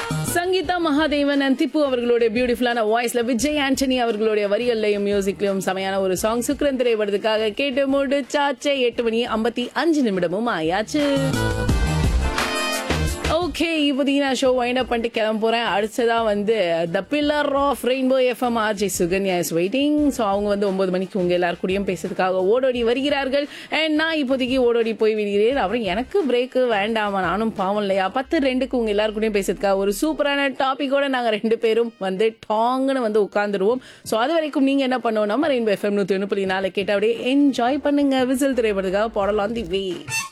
Sangeetha Mahadevan and Tipu அவர்களுடைய பியூட்டிஃபுல்லான வாய்ஸ்ல விஜய் ஆண்டனி அவர்களுடைய வரிகள்லையும் மியூசிக்லயும் செமையான ஒரு சாங் சுக்ரன் திரைப்படத்துக்காக கேட்டு முடிச்சாச்சே எட்டு மணி ஐம்பத்தி அஞ்சு நிமிடமும் ஆயாச்சு ஓகே இப்போதைக்கு நான் ஷோ வைண்ட் அப் பண்ணிட்டு கிளம்ப போறேன் அடுத்ததா வந்து the pillar of Rainbow FM RJ Sukanya is waiting so அவங்க வந்து ஒன்பது மணிக்கு உங்க எல்லார் கூடயும் பேசுறதுக்காக ஓடோடி வருகிறார்கள் அண்ட் நான் இப்போதைக்கு ஓடோடி போய் விடுகிறேன் அப்புறம் எனக்கு பிரேக்கு வேண்டாமா நானும் பாவம் இல்லையா பத்து ரெண்டுக்கு உங்க எல்லார் கூடயும் பேசுறதுக்காக ஒரு சூப்பரான டாபிக்கோட நாங்க ரெண்டு பேரும் வந்து டாங்குன்னு வந்து உட்காந்துருவோம் ஸோ அது வரைக்கும் நீங்க என்ன பண்ணணும் நம்ம ரெயின்போ எஃப்எம் நூத்தி ஒன்று புள்ளி நாலு கேட்ட அப்படியே என்ஜாய் பண்ணுங்க விசில் திரைப்படத்துக்காக போடலாம் தி வே